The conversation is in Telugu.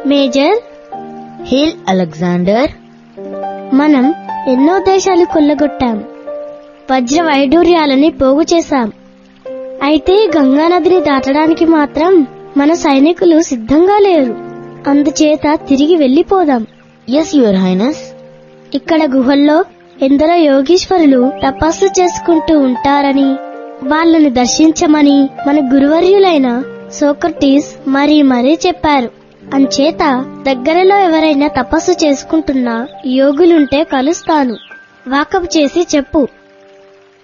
మేజర్ హేల్ అలెగ్జాండర్ మనం ఎన్నో దేశాలు కొల్లగొట్టాం వజ్ర వైడూర్యాలని పోగు చేశాం అయితే గంగానదిని దాటడానికి మాత్రం మన సైనికులు సిద్ధంగా లేరు అందుచేత తిరిగి వెళ్లిపోదాం ఎస్ యువర్ హైనస్ ఇక్కడ గుహల్లో ఎందరో యోగీశ్వరులు తపస్సు చేసుకుంటూ ఉంటారని వాళ్ళని దర్శించమని మన గురువర్యులైన సోక్రటీస్ మరీ మరీ చెప్పారు అంచేత దగ్గరలో ఎవరైనా తపస్సు చేసుకుంటున్న యోగులుంటే కలుస్తాను వాకపు చేసి చెప్పు